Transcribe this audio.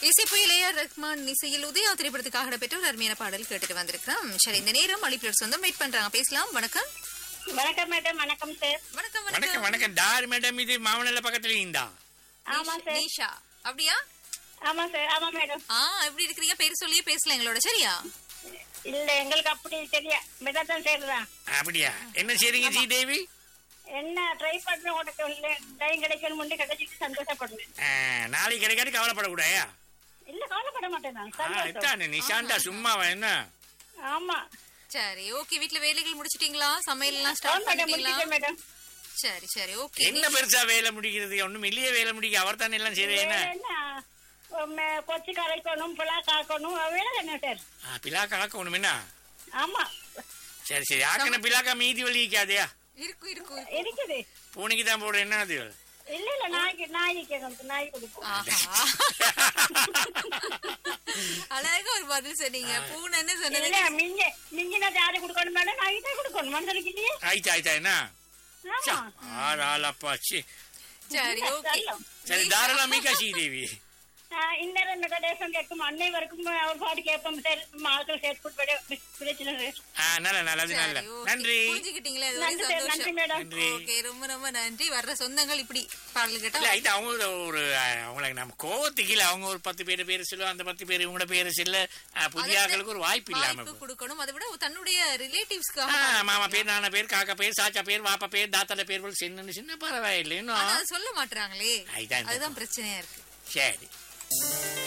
இசை புயல் ஏஆர் ரஹ்மான் இசையில் உதயா திரைப்படத்துக்காக இடம்பெற்ற ஒரு அருமையான பாடல் கேட்டுட்டு வந்திருக்கிறோம் சரி இந்த நேரம் அழிப்பியர் சொந்தம் வெயிட் பண்றாங்க பேசலாம் வணக்கம் வணக்கம் மேடம் வணக்கம் சார் வணக்கம் வணக்கம் வணக்கம் டார் மேடம் இது மாவனல்ல பக்கத்துல இருந்தா ஆமா சார் நிஷா அப்படியா ஆமா சார் ஆமா மேடம் ஆ எப்படி இருக்கிறீங்க பேர் சொல்லியே பேசலாம் எங்களோட சரியா இல்ல எங்களுக்கு அப்படி தெரியா மெதான் சேர்தான் அப்படியா என்ன செய்றீங்க ஜி தேவி என்ன ட்ரை பண்ற உனக்கு டைம் கிடைக்கணும் முன்னே கிடைச்சிட்டு சந்தோஷப்படுறேன் ஆ, நாளைக்கு கிடைக்காது கவலைப்படக்கூடாயா இல்ல கவலைப்பட மாட்டேன் நான் ஆ, சந்தோஷம் இதானே நிஷாண்டா சும்மாவா என்ன ஆமா சரி ஓகே வீட்ல வேலைகள் முடிச்சிட்டீங்களா சமையல் எல்லாம் ஆமா ஸ்டார்ட் மேடம் பண்ணிட்டீங்களா முடிச்சிட்டேன் மேடம் சரி சரி ஓகே என்ன பெருசா வேலை முடிக்கிறது ஒண்ணும் இல்லையே வேலை முடிக்க அவர் தானே எல்லாம் செய்யறது என்ன வேற என்ன உம், கொச்சு கரைக்கணும் புலா காக்கணும் வேலை தானே சார் ஆ, பிலாக்கா ஆக்கணும் என்ன ஆமா சரி சரி ஆக்கின பிலாக்கா மீதி வலிக்காதையா இருக்கும் இருக்கும் இருக்குது பூனைக்கு தான் போடுற என்ன அது இல்ல இல்ல நாய்க்கு நாய்க்கு எங்களுக்கு நாய் கொடுப்போம் ஆஹா. அழகா ஒரு பதில் சொன்னீங்க பூனைன்னு சொன்னது இல்ல மிஞ்சி மிஞ்சினா ஜாதி கொடுக்கணும் மேடம் நாய்க்கு தான் கொடுக்கணும் மனுஷனுக்கு இல்லையே ஆயிட்டா ஆயிட்டா என்ன ஆமா ஆறு ஆளப்பா சி சரி ஓகே சரி தாராளம் மீகா ஸ்ரீதேவி ஆஹ் இந்நேரம் இந்த கடைசம் கேட்கும் அன்னைவருக்கும் அவர் பாட்டு கேட்போம் சார் ஆட்கள் சேர்த்து பிரச்சனை சார். ஆ நல்ல நல்லது நல்ல சரி, okay. நன்றி புரிஞ்சுக்கிட்டீங்களே அது ஒரு நன்றி சார் நன்றி சந்தோஷம் மேடம் நன்றி ஓகே ரொம்ப ரொம்ப நன்றி வர்ற சொந்தங்கள் இப்படி பாடல் இல்ல கேட்டா இது அவங்க ஒரு அஹ், அவங்களுக்கு நம்ம கோவத்துக்கு இல்ல அவங்க ஒரு பத்து பேர் பேரு சொல்லுவோம் அந்த பத்து பேர் இவங்களோட பேரு சொல்ல அஹ், புதிய ஆட்களுக்கு ஒரு வாய்ப்பு இல்லாம வாய்ப்பு போகுது. கொடுக்கணும் அதை விட தன்னுடைய ஆ, ரிலேட்டிவ்ஸ்க்காக மாமா பேர் நானா பேர் காக்கா பேர் சாச்சா பேர் வாப்பா பேர் தாத்தால பேர் போல சின்ன சின்ன பரவாயில்லை ஆனா இன்னும் அதை சொல்ல மாட்டாங்களே அதுதான் இந்த- அதுதான் பிரச்சனையா இருக்கு சரி